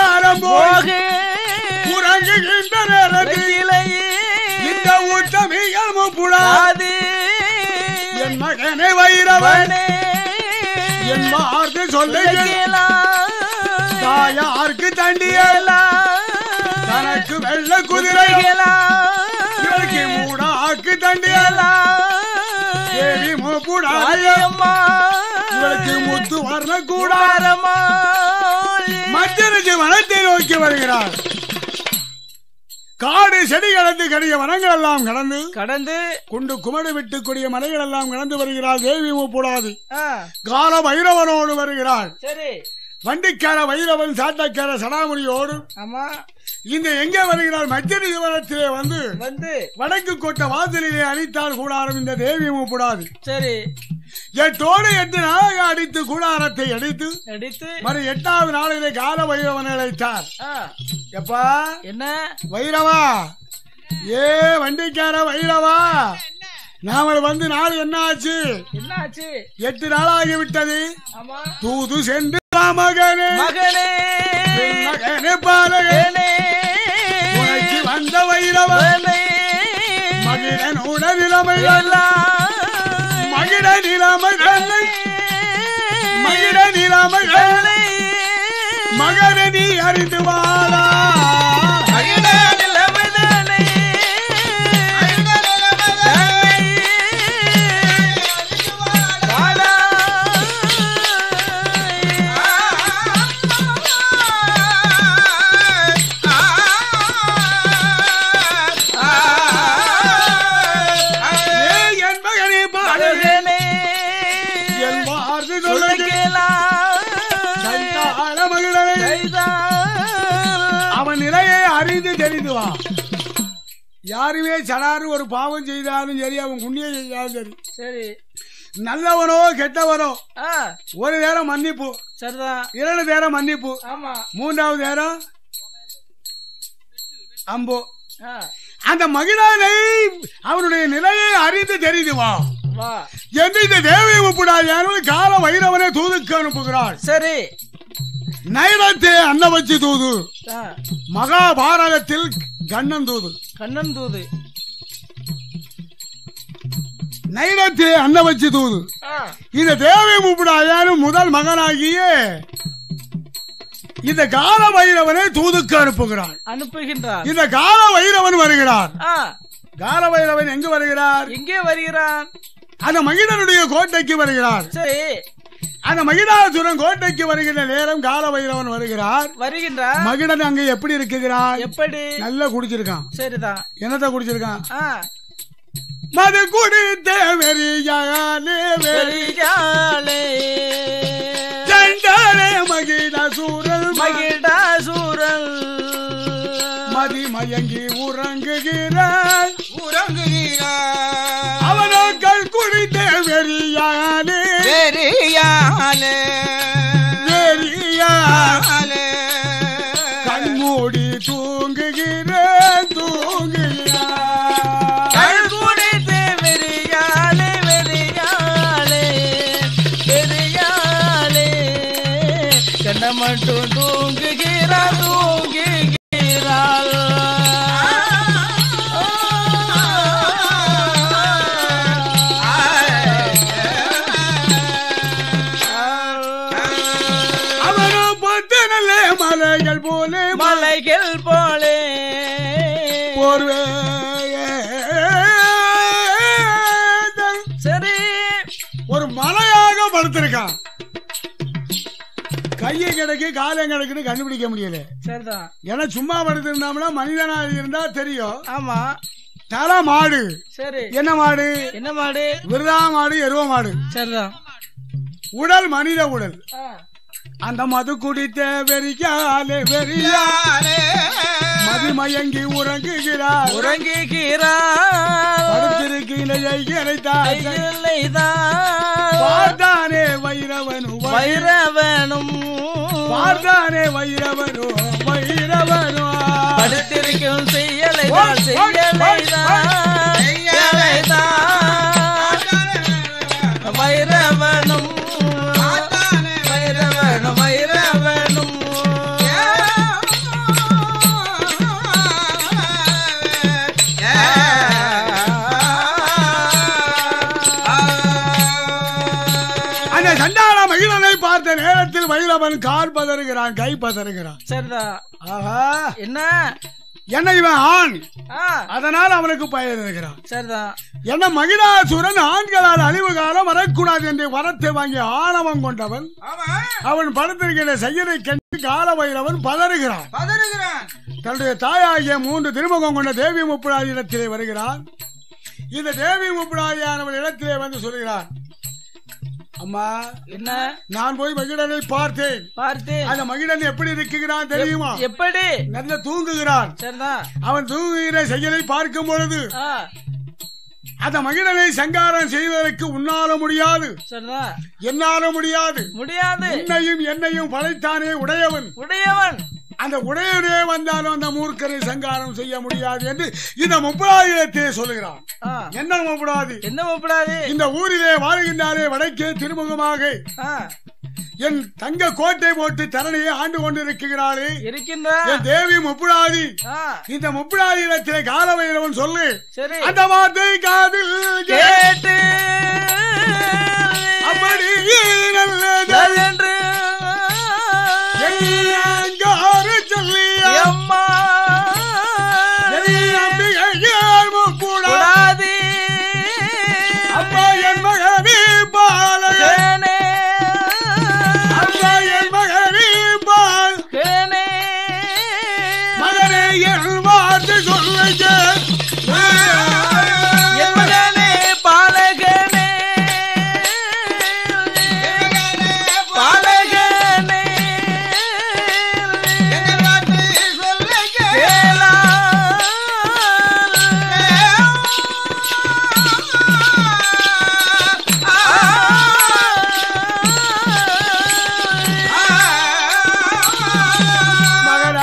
கூடாரம் போய் போகே உறங்குகின்ற நேரத்தில் வெயிலையே இந்த உத்தமிகள் முப்புடா ஆதி என் மகனை வைரவன் வனே என் வார்த்தை சொல்லுங்கள் உலகேலா தாயாருக்கு தண்டியல ஏலா தனக்கு வெள்ள குதிரை உலகேலா இவருக்கு மூடாக்கு தண்டியல ஏலா தேவி முப்புடா ஆயம்மா இவளுக்கு முத்து வர்ண கூடா கூடாரமா மத்திய வனத்தை நோக்கி வருகிறார் காடு செடி கடந்து கடிய வனங்கள் எல்லாம் கடந்து கடந்து குண்டு குமடு விட்டு கூடிய மலைகள் எல்லாம் கடந்து வருகிறார் தேவி முப்புடாது ஆ, கால வைரவனோடு வருகிறார் சரி வண்டிக்கார வைரவன் சாட்டக்கார சடாமுடியோடு ஆமா இந்த எங்க வருகிறார் மத்திய நிறுவனத்திலே வந்து வந்து வடக்கு கோட்ட வாசலிலே அடித்தால் கூடாரம் இந்த தேவி முப்புடாது சரி எட்டோடு எட்டு நாளாக அடித்து கூடாரத்தை அடித்து அடித்து மறு எட்டாவது நாளிலே கால வைரவனை அழைத்தார் ஆ, எப்பா என்ன வைரவா ஏ வண்டிக்கார வைரவா நாம வந்து நாள் என்ன ஆச்சு என்ன ஆச்சு எட்டு நாளாகி விட்டது ஆமா தூது சென்று வா மகனே மகனே என் மகனே பாலகே மகனே உனக்கு வந்த வைரவன் மகனே மகிழன் உடனிலைமை எல்லா மகிழ நிலைமை மகிழ நிலைமை மகனை நீ அறிந்து வாழா ஏ என் மகனே பாலகே என் வார்த்தை சொல்லுங்க சண்டாள மகிழனை அவன் நிலையை அறிந்து தெரிந்து வா யாருமே சடாரு ஒரு பாவம் செய்தாலும் சரி அவன் புண்ணியம் செய்தாலும் சரி சரி நல்லவனோ கெட்டவனோ ஆ ஒரு நேரம் மன்னிப்பு சரிதான் இரண்டு நேரம் மன்னிப்பு ஆமா மூன்றாவது நேரம் அம்போ ஆ அந்த மகிழனை அவனுடைய நிலையை அறிந்து தெரிந்து வா வா என்று இந்த தேவி உப்புடாது கால வைரவனை தூதுக்கு அனுப்புகிறாள் சரி நைரத்தே அன்ன வச்சு தூது ஆ, மகாபாரதத்தில் கண்ணன் தூது கண்ணன் தூது நைரத்தே அன்ன வச்சு தூது ஆ, இந்த தேவி முப்புடாயாரும் முதல் மகனாகிய இந்த கால வைரவனை தூதுக்கு அனுப்புகிறாள் அனுப்புகின்றார் இந்த கால வைரவன் வருகிறார் ஆ, கால வைரவன் எங்கு வருகிறார் எங்கே வருகிறான் அந்த மகிழனுடைய கோட்டைக்கு வருகிறார் சரி அந்த மகிழாசுரன் கோட்டைக்கு வருகின்ற நேரம் கால வைரவன் வருகிறார் வருகின்றார் மகிழன் அங்க எப்படி இருக்குகிறான் எப்படி நல்லா குடிச்சிருக்கான் சரிதான் என்னத்த குடிச்சிருக்கான் ஆ, மது குடித்த வெறியாலே வெறி பெரியாளே சண்டாளே மகிழாசூரல் மகிடாசூரல் மதி மயங்கி உறங்குகிறான் உறங்குகிறார் அவனோக்கள் குடித்த வெறியாலே பெரியாலே வெறியா ஆலே. கண்மூடி தூங்குகிறேன் தூங்குகிறான் கழுகுடித்து வெறியாளே வெறியாளே வெறியாளே கண்ண மட்டும் தூங்குகிறாள் தூங்குகிறாள் அவனோ பத்து நல்ல மலைகள் போல மலைகள் போலே போர்வே சரி ஒரு மலையாக படுத்திருக்கான் கையை கிடக்கு காலம் கிடக்குன்னு கண்டுபிடிக்க முடியல சரிதான் ஏன்னா சும்மா படுத்திருந்தோம்னா மனிதனா இருந்தா தெரியும் ஆமா தலை மாடு சரி என்ன மாடு என்ன மாடு விருதா மாடு எருவ மாடு சரிதான் உடல் மனித உடல் ஆ, அந்த மது குடித்த வெறிக்காலே வெறியா ஆலே. மது மயங்கி உறங்குகிறார் உறங்குகிறாள் படுத்திருக்கிற இறைத்தார் இல்லைதான் பார்த்தானே வைரவனு வை- வைரவனும் பார்த்தானே வைரவனு வைரவனு படுத்திருக்கும் செய்யலைதான் ஓய், ஓய், செய்யலைதான் செய்யலைதான் வைரவனும் வைரவனும் வைரவனும் அந்த நேரத்தில் மயிலவன் கால் பதறுகிறான் கை பதறுகிறான் சரிதான் ஆஹா என்ன என்ன இவன் ஆண் ஆ அதனால் அவனுக்கு பயன் இருக்கிறான் சரிதான் என்ன மகிழாசுரன் ஆண்களால் அழிவு காலம் வரக்கூடாது என்று வரத்தை வாங்கி ஆணவம் கொண்டவன் ஆமா அவன் படுத்திருக்கிற செய்யலை கண்டு கால வைரவன் பதறுகிறான் பதறுகிறான் தன்னுடைய தாயாகிய மூன்று திருமுகம் கொண்ட தேவி முப்புராதி இடத்திலே வருகிறான் இந்த தேவி முப்புராதியானவள் இடத்திலே வந்து சொல்கிறான் அம்மா என்ன நான் போய் மகிழனை பார்த்தேன் பார்த்து அந்த மகிழன் எப்படி இருக்குகிறான் தெரியுமா எப்படி நல்ல தூங்குகிறான் சரிதான் அவன் தூங்குகிற செயலை பார்க்கும் பொழுது ஆ அந்த மகிழனை சங்காரம் செய்வதற்கு உன்னால முடியாது சரிதான் என்னால முடியாது முடியாது உன்னையும் என்னையும் படைத்தானே உடையவன் உடையவன் அந்த உடையவனே வந்தாலும் அந்த மூர்க்கரை சங்காரம் செய்ய முடியாது என்று இந்த முப்பதாயிரத்தை சொல்லுகிறான் ஆ என்ன முப்படாது என்ன கூப்பிடாது இந்த ஊரிலே வாழ்கின்றாரே வடக்கே திருமுகமாக ஆ என் தங்க கோட்டை போட்டு தரணியை ஆண்டு கொண்டிருக்கிறாளே இருக்கின்ற என் தேவி முப்புடாதி ஆ இந்த முப்புடாதிரத்திலே காலவைரவன் சொல்லு சரி அந்த வார்த்தை காதில் கே- கேட்டு அப்படி நல்லது என்று எங்காறு சொல்லியா அம்மா நம்பிகையால் முப்புடா கூடாது அப்பா என் மகனே பாலகே கேனே அப்பா என் மகனே பால் கேனே மகனே என் வார்த்தை சொல்லுங்க என் மகனே பாலகனே பாலகனே எங்கள் வார்த்தை சொல்லுங்க கேளா மகனா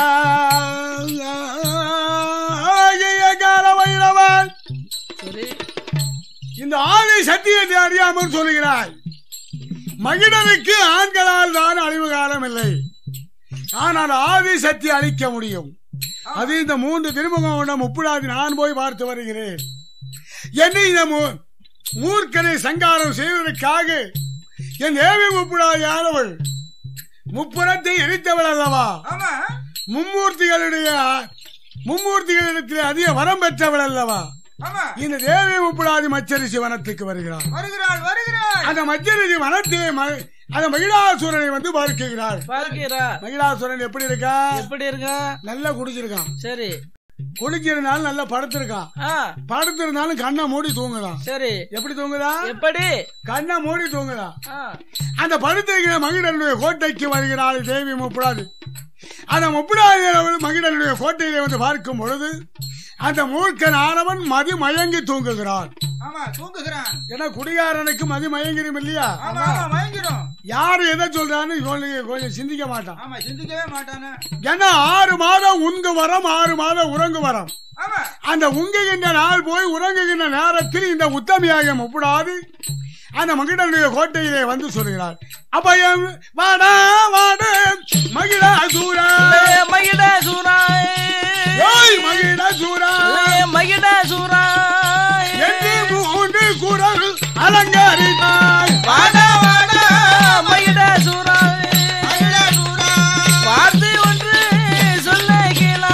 கால வைரவன் சரி இந்த ஆணை சத்தியத்தை அறியாமல் சொல்லுகிறாய் மகிழனுக்கு ஆண்களால் தான் அழிவு காலம் இல்லை ஆனால் ஆதி சக்தி அளிக்க முடியும் அது இந்த மூன்று திருமுகம் கொண்ட முப்புடாதி நான் போய் பார்த்து வருகிறேன் என்னை இந்த மூ- மூர்க்கனை சங்காரம் செய்வதற்காக என் தேவி முப்புடாதியானவள் முப்புறத்தை எரித்தவள் அல்லவா ஆமா மும்மூர்த்திகளுடைய மும்மூர்த்திகளிடத்திலே அதிக வரம் பெற்றவள் அல்லவா ஆமா இந்த தேவி முப்புடாதி மச்சரிசி வனத்துக்கு வருகிறாள் வருகிறாள் வருகிறாள் அந்த மச்சரிசி வனத்தை ம- அந்த மகிழாசுரனை வந்து பார்க்கிறாள் பார்க்கிறா மகிழாசுரன் எப்படி இருக்கா எப்படி இருக்க நல்லா குடிச்சிருக்கான் சரி குடிச்சிருந்தாலும் நல்லா படுத்திருக்கான் ஆ படுத்திருந்தாலும் கண்ணை மூடி தூங்குதான் சரி எப்படி தூங்குதான் எப்படி கண்ணை மூடி தூங்குதான் ஆ அந்த படுத்திருக்கிற மகிழனுடைய கோட்டைக்கு வருகிறாள் தேவி முப்படாது அந்த முப்படாது மகிழனுடைய கோட்டையிலே வந்து பார்க்கும் பொழுது அந்த மூர்க்கன் ஆனவன் மதி மயங்கி தூங்குகிறான் ஆமா தூங்குகிறான் ஏன்னா குடிகாரனுக்கு மதி மயங்கிரும் இல்லையா ஆமா ஆமா மயங்கிடும் யாரு எதை சொல்றான்னு சொல்லி கொஞ்சம் சிந்திக்க மாட்டான் ஆமா சிந்திக்கவே மாட்டானே ஏன்னா ஆறு மாதம் உங்கு வரம் ஆறு மாதம் உறங்கு வரம் ஆமா அந்த உங்குகின்ற நாள் போய் உறங்குகின்ற நேரத்தில் இந்த உத்தமியாக முப்படாது அந்த மகிழனுடைய கோட்டையிலே வந்து சொல்கிறார் அபயம் வாடா வாடா மகிழா சூரா ஏ மகிட சூராய் ஏய் மகிழா சூரா ஏ மகிட சூராய் என்று மூன்று குரல் அலங்கரித்தாய் வாடா வாடா மகிட சூராய் மகிழா சூரா. வார்த்தை ஒன்று சொல்ல கேளா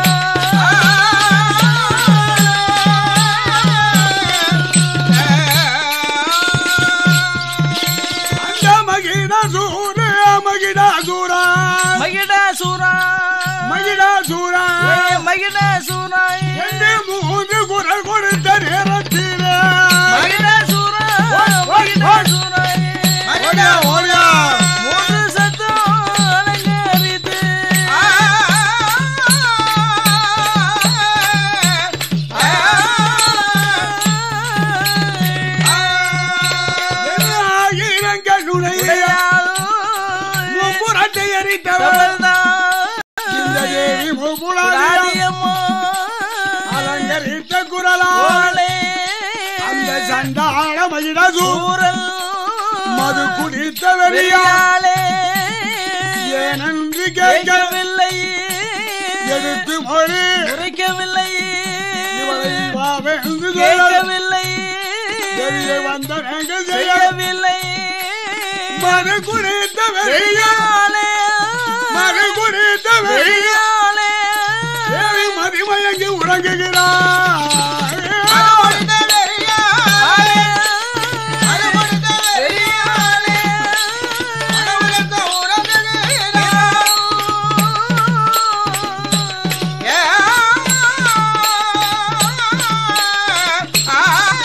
அந்த மகிழா சூரா மகிழா சூரா மகிட சூராய் மகிழா சூரா ஏ மகிட சூராய் என்று மூன்று குரல் கொடுத்த நேரத்திலே மகிட சூராய் மகிட சூராய் ஓடியா ஓடியா மூன்று சத்தம் அலங்கரித்து முப்புறத்தை எரித்தவள் இந்த தேவி முப்புறாதியா அலங்கரித்த குரலால் அந்த சண்டாள மகிழசூ மது குடித்த வெளியா ஏனென்று கேட்க எடுத்து மொழி இவளை வாவென்று சொல்ல வெளியே வந்த நாங்கள் செய்ய மறு குடித்த வெறியால் மறு குடித்த வெறியால் தேவி மதிமயங்கி உறங்குகிறார் அறுபடுத்த வெறியாலே, அறுபடுத்த வெறியாலே, மனவுலக உறங்குகிறார். ஏ, ஆ,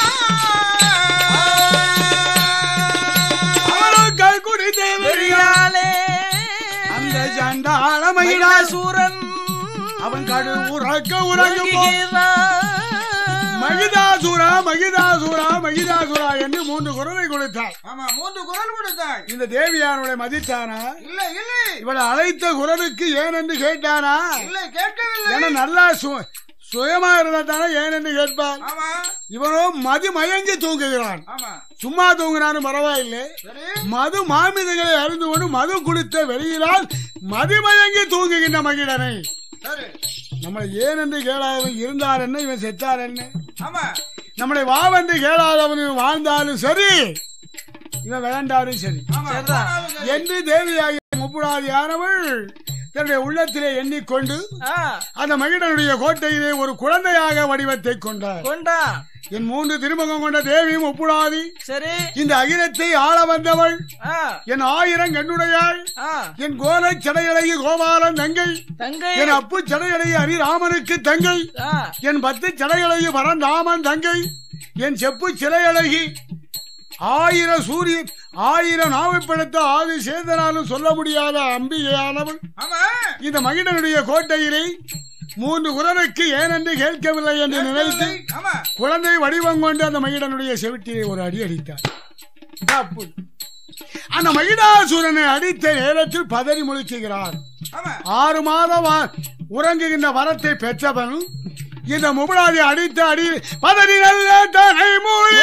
அவளும் கல் குடித்த வெறியால் அந்த சண்டாள மகிழா சூரன் அவன் கடு உறக்க உறங்கும் போது மகிதாசுரா மகிதாசுரா மகிதாசுரா என்று மூன்று குரலை கொடுத்தாள் ஆமா மூன்று குரல் கொடுத்தாய் இந்த தேவியானுடைய மதித்தானா இல்லை இல்லை இவளை அழைத்த குரலுக்கு ஏன் என்று கேட்டானா இல்லை கேட்கவில்லை ஏன்னா நல்லா சு- சுயமா இருந்தா தானே ஏன் என்று கேட்பான் ஆமா இவனோ மது மயங்கி தூங்குகிறான் ஆமா சும்மா தூங்கினாலும் பரவாயில்லை சரி மது மாமிதங்களை அறிந்து கொண்டு மது குடித்த வெளியிலால் மதிமயங்கி தூங்குகின்ற மகிழனை சரி நம்மளை ஏன் என்று கேளாதவன் இருந்தார் என்ன இவன் செத்தார் என்ன ஆமா நம்மளை வாவென்று கேளாதவன் இவன் வாழ்ந்தாலும் சரி இவன் விளையாண்டாலும் சரி ஆமா சரிதான். போனாலும் சரி. என்று தேவியாகிய முப்புடாதியானவள் தன்னுடைய உள்ளத்திலே எண்ணிக்கொண்டு ஆ, அந்த மகிழனுடைய கோட்டையிலே ஒரு குழந்தையாக வடிவத்தை கொண்டார் கொண்டா என் மூன்று திருமுகம் கொண்ட தேவியும் ஒப்புடாதி சரி இந்த அகிலத்தை ஆள வந்தவள் ஆ, என் ஆயிரம் கண்ணுடையாள் ஆ, என் கோலை சடையழகி கோபாலன் தங்கை தங்கை என் அப்பு சடையழகி ஹரிராமனுக்கு தங்கை ஆ, என் பத்து சடையழகி பரந்தாமன் தங்கை என் செப்பு சிலையழகி ஆயிரம் சூரியன் ஆயிரம் நாவைப்படுத்த ஆதி சேதனாலும் சொல்ல முடியாத அம்பிகையானவள் ஆமா இந்த மகிழனுடைய கோட்டையிலே மூன்று குரலுக்கு ஏனென்று கேட்கவில்லை என்று நினைத்து ஆமா குழந்தை வடிவம் கொண்டு அந்த மகிழனுடைய செவிட்டிலே ஒரு அடி அடித்தார் தப்பு. அந்த மகிழாசுரனை அடித்த நேரத்தில் பதறி முழிக்குகிறார் ஆமா ஆறு மாதம் வா- உறங்குகின்ற வரத்தை பெற்றவன் இந்த முபடாதி அடித்த அடி பதறி நல்ல தனை மூழி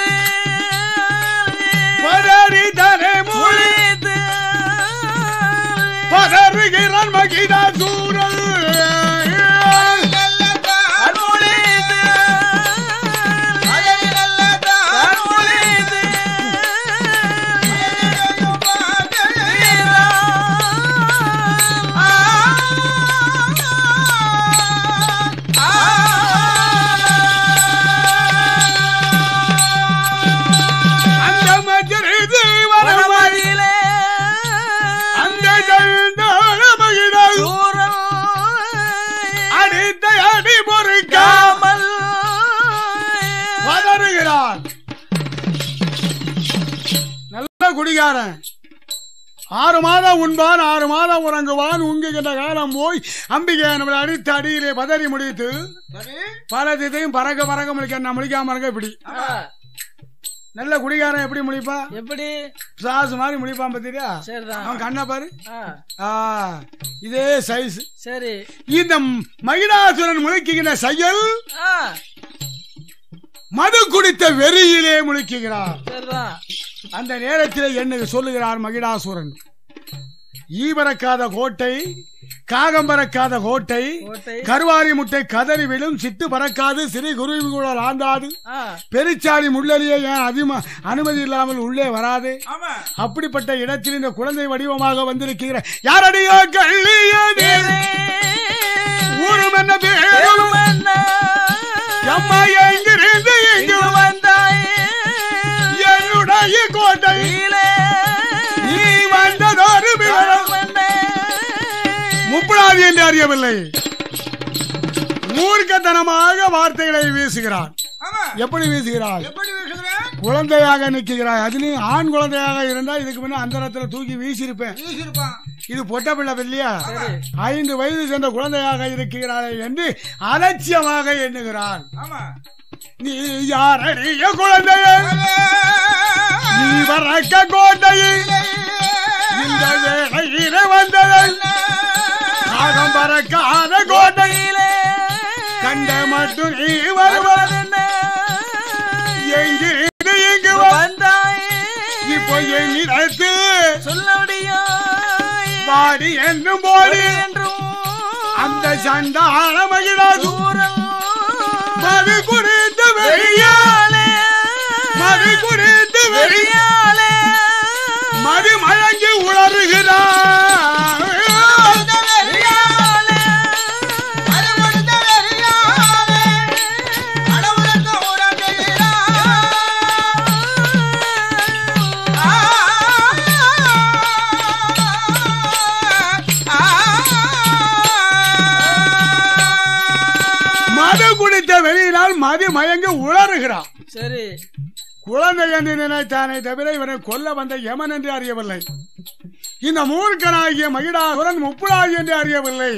பதறி தனை மூழி பதறுகிறான் மகிழாசூரன் அந்த மஜரிது வரமாய் அந்த தழுந்தாழ மகிழாசு அடித்த அடி பொறுக்காமல் பதறுகிறான் நல்ல குடிகாரன் ஆறு மாதம் உண்பான் ஆறு மாதம் உறங்குவான் உங்குகின்ற காலம் போய் அம்பிகை நம்மளை அடித்த அடியிலே பதறி முடித்து பல திதையும் பறக்க பறக்க முடிக்க நான் முடிக்காம இருக்க இப்படி நல்ல குடிகாரன் எப்படி முடிப்பா எப்படி சாசு மாதிரி முடிப்பான் பத்தியா சரிதான் அவன் கண்ணை பாரு ஆ, ஆ, இதே சைஸ் சரி இந்த மகிழாசுரன் முழுக்குகின்ற செயல் ஆ, மது குடித்த வெறியிலே முழுக்குகிறார் சரிதான் அந்த நேரத்தில் என்ன சொல்லுகிறார் மகிழாசுரன் ஈ பறக்காத கோட்டை காகம் பறக்காத கோட்டை கோட்டை கருவாரி முட்டை கதறி விழும் சிட்டு பறக்காது சிறு குருவி கூட ஆந்தாது ஆ, பெருச்சாளி முள்ளலியே ஏன் அதிகமா அனுமதி இல்லாமல் உள்ளே வராது ஆமா அப்படிப்பட்ட இடத்தில் இந்த குழந்தை வடிவமாக வந்திருக்கிற யாரடியோ கள்ளியதே ஊரும் என்ன பேரும் என்ன அம்மா எங்கிருந்து இங்கு வந்தாயே என்னுடைய கோட்டையிலே நீ வந்ததொரு விவரம் முப்படாது என்று அறியவில்லை மூர்க்கத்தனமாக வார்த்தைகளை வீசுகிறார் ஆமா எப்படி வீசுகிறார் எப்படி வீசுகிறேன் குழந்தையாக நிற்கிறாய் அதுலயும் ஆண் குழந்தையாக இருந்தா இதுக்கு முன்ன அந்த இடத்துல தூக்கி வீசியிருப்பேன் வீசிருப்பான் இது பொட்ட பிள்ளை இல்லையா ஐந்து வயது சென்ற குழந்தையாக இருக்கிறாளே என்று அலட்சியமாக எண்ணுகிறான் ஆமா நீ யாரறிய குழந்தையே நீ வரக்க கோட்டையில் இந்த வேளையில வந்ததன் காகம் பறக்காத கோட்டையிலே கண்ட மட்டும் நீ வருவதென்ன எங்கிருந்து இங்கு வந்தாய் இப்போ என்னிடத்து பாடி என்றும் போடி அந்த சண்டாள மகிழாது மது குறித்து வெளியாலே மது குறித்து வெளியாலே மது உணர்கிறான் மது குடித்த வெளியினால் மது மயங்கி உளறுகிறான் சரி குழந்தை என்று நினைத்தானே தவிர இவனை கொல்ல வந்த யமன் என்று அறியவில்லை இந்த மூர்க்கனாகிய மகிடாசுரன் முப்புடாகி என்று அறியவில்லை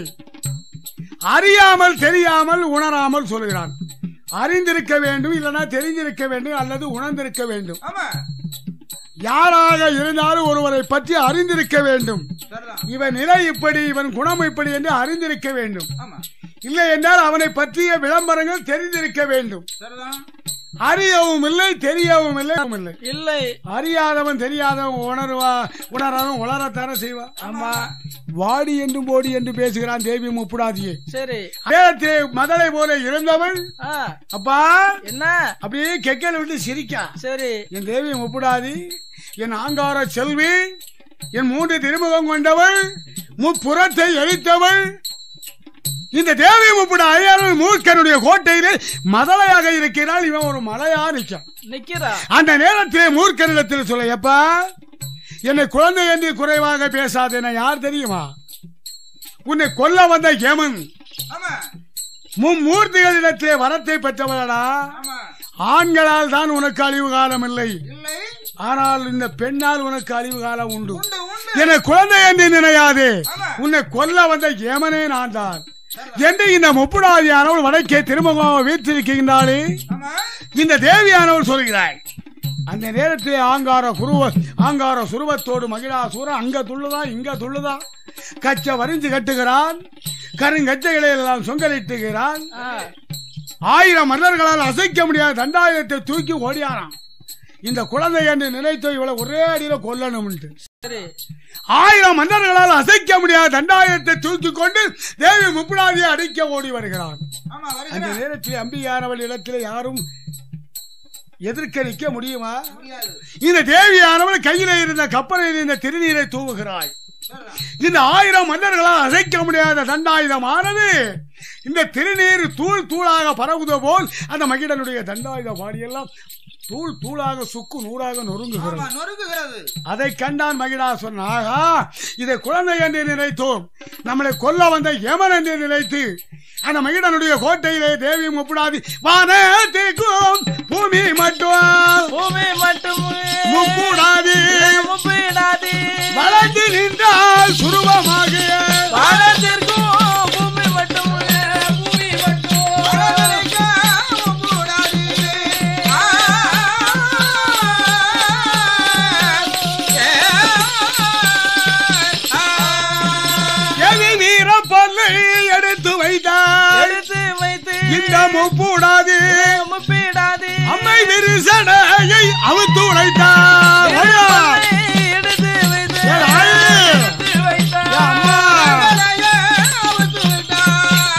அறியாமல் தெரியாமல் உணராமல் சொல்கிறான் அறிந்திருக்க வேண்டும் இல்லைன்னா தெரிந்திருக்க வேண்டும் அல்லது உணர்ந்திருக்க வேண்டும் ஆமா யாராக இருந்தாலும் ஒருவரை பற்றி அறிந்திருக்க வேண்டும் சரிதான் இவன் நிலை இப்படி இவன் குணம் இப்படி என்று அறிந்திருக்க வேண்டும் ஆமா இல்லை என்றால் அவனை பற்றிய விளம்பரங்கள் தெரிந்திருக்க வேண்டும் சரிதான் அறியவும் இல்லை தெரியவும் இல்லை இல்லை இல்லை அறியாதவன் தெரியாதவன் உணர்வா உணராதவன் உளரத்தானே செய்வான் ஆமா வாடி என்றும் போடி என்று பேசுகிறான் தேவி முப்புடாதியே சரி அதே மதலை போல இருந்தவன் ஆ அப்பா என்ன அப்படியே கெக்கல விட்டு சிரிக்கா சரி என் தேவி முப்புடாதி என் ஆங்கார செல்வி என் மூன்று திருமுகம் கொண்டவள் முப்புறத்தை எரித்தவள் இந்த தேவி முப்புட ஐயாறு மூர்க்கனுடைய கோட்டையிலே மதலையாக இருக்கிறாள் இவன் ஒரு மலையா நிற்கான் நிக்கிறா அந்த நேரத்திலே மூர்க்கனிடத்தில் சொல்ல எப்பா என்னை குழந்தை என்று குறைவாக பேசாதே நான் யார் தெரியுமா உன்னை கொல்ல வந்த யமன் ஆமா மும்மூர்த்திகளிடத்திலே வரத்தை பெற்றவளடா ஆமா ஆண்களால் தான் உனக்கு அழிவு காலம் இல்லை இல்லை ஆனால் இந்த பெண்ணால் உனக்கு அழிவு காலம் உண்டு உண்டு உண்டு என்னை குழந்தை என்று நினையாதே ஆமா. உன்னை கொல்ல வந்த யமனே நான் தான் என்று இந்த முப்புடாதியானவள் வடக்கே திருமுகம் வீற்றிருக்கின்றாளே ஆமா இந்த தேவியானவள் சொல்கிறாய் அந்த நேரத்தில் ஆங்கார குருவ ஆங்கார சுருவத்தோடு மகிழா சூரன் அங்க துள்ளுதான் இங்க துள்ளுதான் கச்ச வரிஞ்சு கட்டுகிறான் கருங்கச்சைகளை எல்லாம் சொங்கலிட்டுகிறான் ஆ ஆயிரம் மன்னர்களால் அசைக்க முடியாத தண்டாயுதத்தை தூக்கி ஓடியாராம் இந்த குழந்தை என்று நினைத்து இவளை ஒரே அடியில கொல்லணும்ட்டு சரி ஆயிரம் மன்னர்களால் அசைக்க முடியாத தண்டாயுதத்தை தூக்கி கொண்டு தேவி முப்புடாதியை அடிக்க ஓடி வருகிறான் ஆமா அந்த வருகிறேன் நேரத்தில் அம்பியானவள் இடத்தில் யாரும் எதிர்க்க நிற்க முடியுமா முடியாது இந்த தேவியானவள் கையில இருந்த கப்பலில் இருந்த திருநீரை தூவுகிறாய் சரிதான் இந்த ஆயிரம் மன்னர்களால் அசைக்க முடியாத தண்டாயுதமானது இந்த திருநீர் தூள் தூளாக பரவுத போல் அந்த மகிடனுடைய தண்டாயுத பாடியெல்லாம் தூள் தூளாக சுக்கு நூறாக நொறுங்குகிறது ஆமா நொறுங்குகிறது அதை கண்டான் மகிடாசுரன் ஆகா இதை குழந்தை என்று நினைத்தோம் நம்மளை கொல்ல வந்த யமன் என்று நினைத்து அந்த மகிடனுடைய கோட்டையிலே தேவி முப்புடாதி வானத்திற்கும் பூமி மட்டும் பூமி மட்டும் முப்புடாதி முப்பிடாதி வளர்ந்து நின்றால் சுருவமாக வானத்திற்கும் பூமி மட்டும் பூமி மட்டும் வரவழைக்க கூடாது. ஆ, ஆ, எவி வீர பொல்லை எடுத்து வைத்தார் எடுத்து வைத்து இந்த முப்புடாதி முப்பிடாதி அம்மை விரிசடையை அவுத்து உழைத்தார் ஐயா! எடுத்து வைத்து ஏ, ஆயி! எடுத்து வைத்தார். ஏ, அம்மா! வரவழைக்க அவுத்து விட்டார்.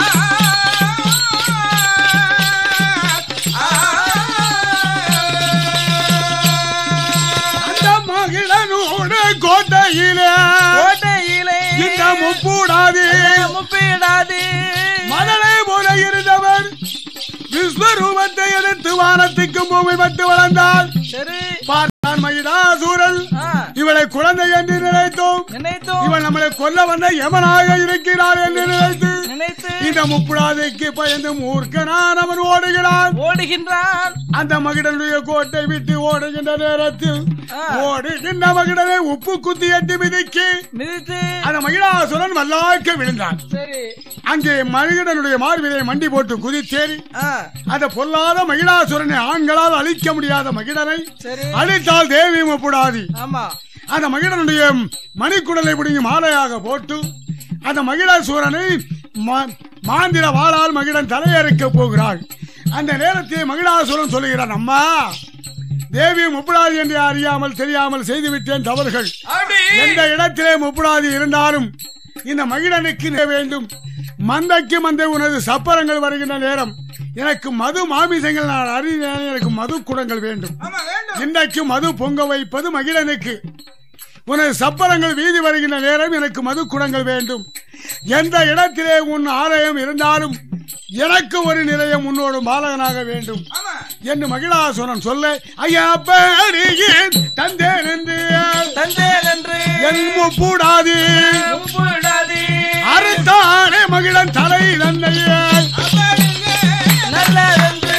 அந்த மகிழனோட கோட்டையிலே கோட்டையிலே இந்த முப்புடாதி முப்பிடாதி மதலை போல இருந்தவர் விஸ்வரூபத்தை எடுத்து வானத்துக்கு பூமி பட்டு வளர்ந்தார் சரி பார்த்தான் மகிழாசூரன் ஆ, இவளை குழந்தை என்று நினைத்தோம் நினைத்தோம் இவன் நம்மளை கொல்ல வந்த யமனாக இருக்கிறார் என்று நினைத்து நினைத்து இந்த முப்புடாதைக்கு பயந்து மூர்க்கனான் அவன் ஓடுகிறான் ஓடுகின்றான் அந்த மகிடனுடைய கோட்டை விட்டு ஓடுகின்ற நேரத்தில் ஆ. ஓடுகின்ற மகிடனை உப்பு குத்தி எட்டி மிதிக்கு மிதித்து அந்த மகிழாசுரன் மல்லாய்க்க விழுந்தான் சரி அங்கே மகிடனுடைய மார்பிலை மண்டி போட்டு குதித்தேறி ஆ அந்த பொல்லாத மகிழாசுரனை ஆண்களால் அழிக்க முடியாத மகிடனை சரி அழித்தால் தேவி முப்புடாதி ஆமா அந்த மகிழனுடைய மணிக்குடலை பிடிங்கி மாலையாக போட்டு அந்த மகிழாசூரனை மா- மாந்திர வாளால் மகிழன் தலையறுக்க போகிறாள் அந்த நேரத்தில் மகிழாசுரன் சொல்லுகிறான் அம்மா தேவி முப்புடாதி என்று அறியாமல் தெரியாமல் செய்துவிட்டேன் தவறுகள் எந்த இடத்திலே முப்புடாதி இருந்தாலும் இந்த மகிழனுக்கு நே வேண்டும் மந்தைக்கு மந்தை உனது சப்பரங்கள் வருகின்ற நேரம் எனக்கு மது மாமிசங்கள் நான் அறிந்தேன் எனக்கு மது குடங்கள் வேண்டும் ஆமா வேண்டும் இன்றைக்கு மது பொங்க வைப்பது மகிழனுக்கு உனது சப்பரங்கள் வீதி வருகின்ற நேரம் எனக்கு மது குடங்கள் வேண்டும் எந்த இடத்திலே உன் ஆலயம் இருந்தாலும் எனக்கு ஒரு நிலையம் உன்னோடு பாலகனாக வேண்டும் ஆமா என்று மகிழாசுரன் சொல்ல ஐயா பேரியே தந்தேன் என்று தந்தேன் என்று என் கூடாது உப்புடாதே அறுத்தானே மகிழன் தலை தந்தையே அப்பனுங்க நல்லதென்று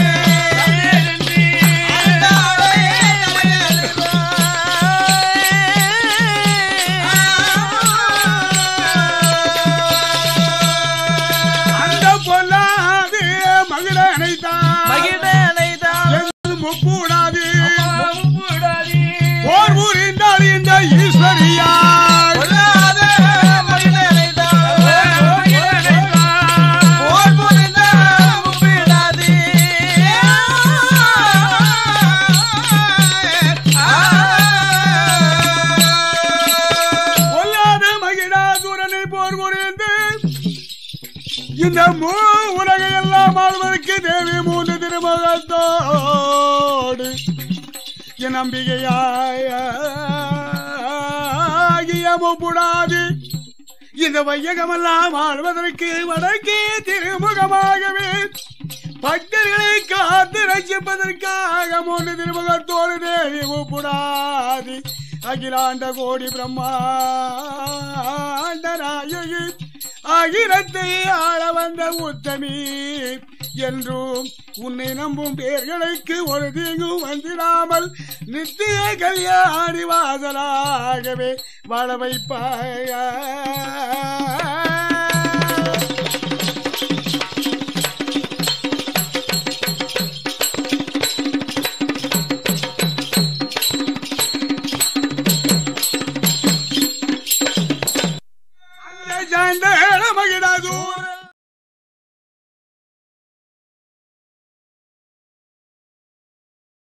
அந்தாளே நல்லதென்று. அந்த பொல்லாது மகிழனை தான் மகிழனைதான் கூடாது உப்புடாதே போர் புரிந்தால் இந்த ஈஸ்வரியார் பொல்லாத மனிதனைதான் போர் புரிந்த உப்பிடாதே பொல்லாத மகிழாசுரனை போர் புரிந்து இந்த மூ உலகை எல்லாம் ஆள்வதற்கு தேவி மூன்று திருமுகத்தோடு என் நம்பிக்கையாகிய முப்புடாது இந்த வையகமெல்லாம் ஆள்வதற்கு வடக்கே திருமுகமாகவே பக்தர்களை காத்து ரசிப்பதற்காக மூன்று திருமுகத்தோடு தேவி முப்புடாது அகிலாண்ட கோடி பிரம்மாண்ட நாயகி அகிலத்தை ஆள வந்த உத்தமி என்றும் உன்னை நம்பும் பேர்களுக்கு ஒரு தீங்கும் வந்திடாமல் நித்திய கல்யாணி வாசலாகவே வாழ வைப்பாய